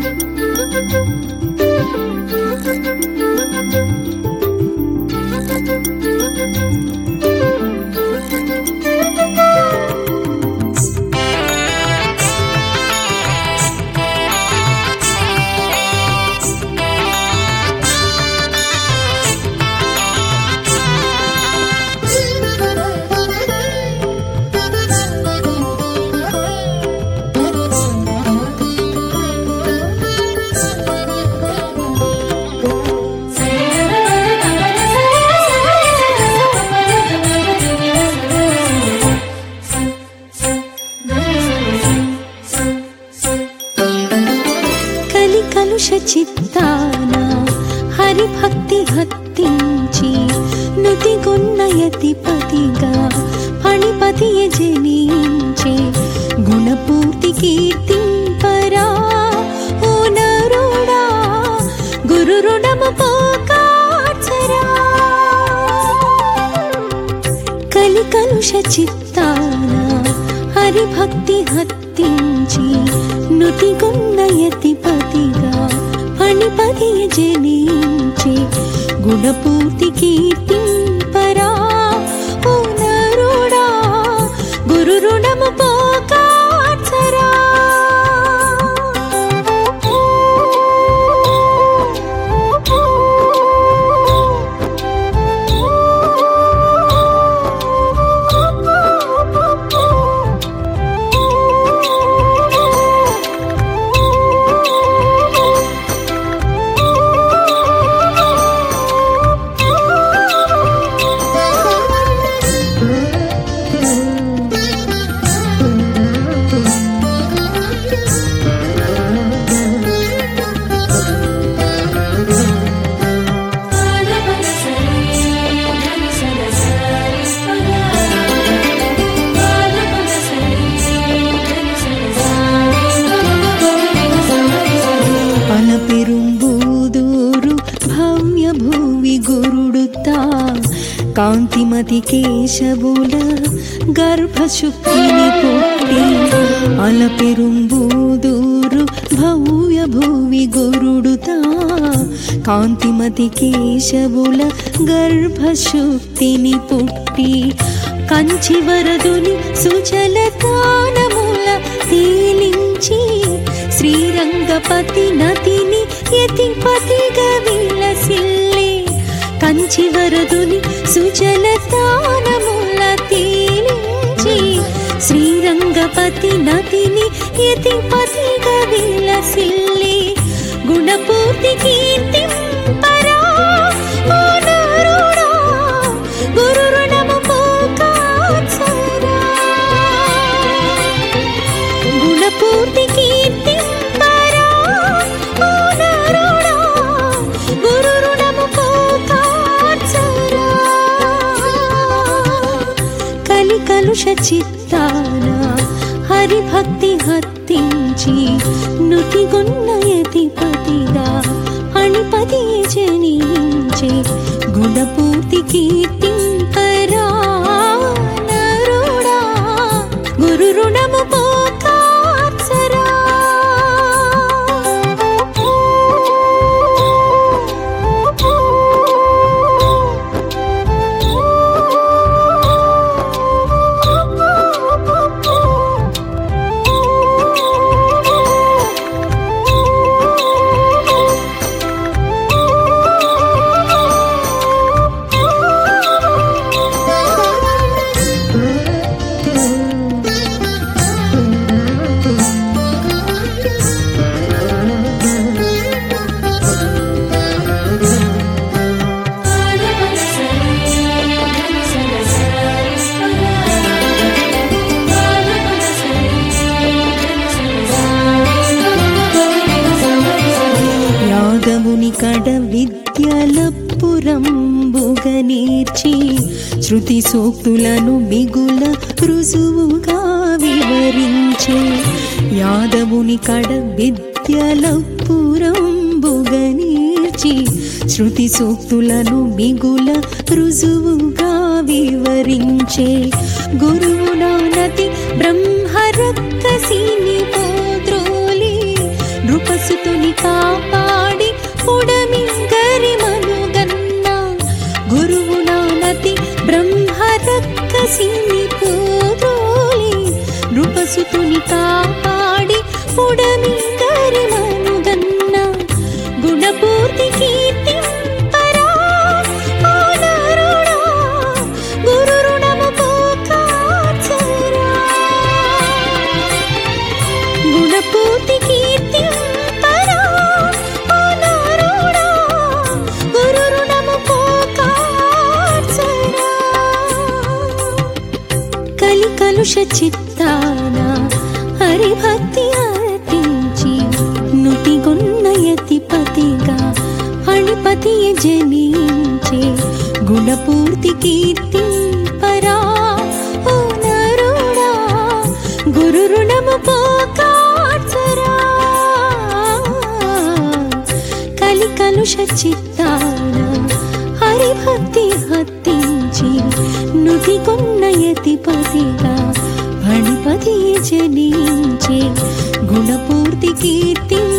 కలి కలుష చిత్తాన హరిభక్తి హత్తించి నుతిగొన్నయతిపతిగా ఫణిపతియ జనించే గుణపూర్తి కీర్తింపరా ఓ నరుడా గురు రుణము పోకాచరా కలి కలుష చిత్తాన హరిభక్తి హత్తించి నుతిగొన్నయతిపతిగా ఫణిపతియ జనించే గుణపూర్తి కీర్తింపరా ఓ నరుడా గురు రుణము పోకాచరా పల పెరుంబూదూరు భవ్య భూవి గురుడుతా కాంతిమతి కేశవుల గర్భశుక్తిని పుట్టి అల పెరుంబూదూరు భవ్య భూవి గురుడుతా కాంతిమతి కేశవుల గర్భశుక్తిని పుట్టి కంచి వరదుని సుజల తానముల తేలించి శ్రీరంగపతి నతిని యతిపతిగా విలసిల్లే కంచి వరదుని సుజల తానముల తేలించి శ్రీరంగపతి నతిని యతిపతిగా విలసిల్లే గుణపూర్తి కీర్తింపరా ఓ నరుడా, గురు రుణము పోకాచరా. గుణపూర్తి కీర్తింపరా ఓ నరుడా, గురు రుణము పోకాచరా. కలి కలుష చిత్తాన హరిభక్తి హత్తించి నుతిగొన్న యతిపతిగా అణిపతి జనించే గుణపూర్తి కీర్తింపరా నరుడా గురు రుణము పోకాచరా యాదవుని కడ విద్యలపురంబుగ నేర్చి శృతి సూక్తులను మిగుల రుజువుగా వివరించే యాదవుని కడ విద్యలపురంబుగ నేర్చి శృతి సూక్తులను మిగుల రుజువుగా వివరించే గురువు నానతి బ్రహ్మరక్కసిని పోద్రోలి నృపసుతుని కాపాడి పుడమి గరిమనుగన్న గురువు నానతి బ్రహ్మరక్కసిని పోదోలి నృపసుతుని కాపాడి పుడమి గరిమనుగన్న గుణపూర్తి కీర్తి పరా ఓ నరుడా, గురు రుణము పోకాచరా. గుణపూర్తి కీర్తి పరా ఓ నరుడా, గురు రుణము పోకాచరా. కలి కలుష చిత్తాన హరిభక్తి అర్పించి నుతిగొన్నయతి పతిగా ఫణిపతియ జనించే గుణపూర్తి కీర్తి పరా ఓ నరుడా గురు రుణము పోకాచరా కలి కలుష చిత్తాన హరిభక్తి హత్తించి నుతి కొన్నయతి పతిగా ఫణిపతి జనించే గుణపూర్తి కీర్తి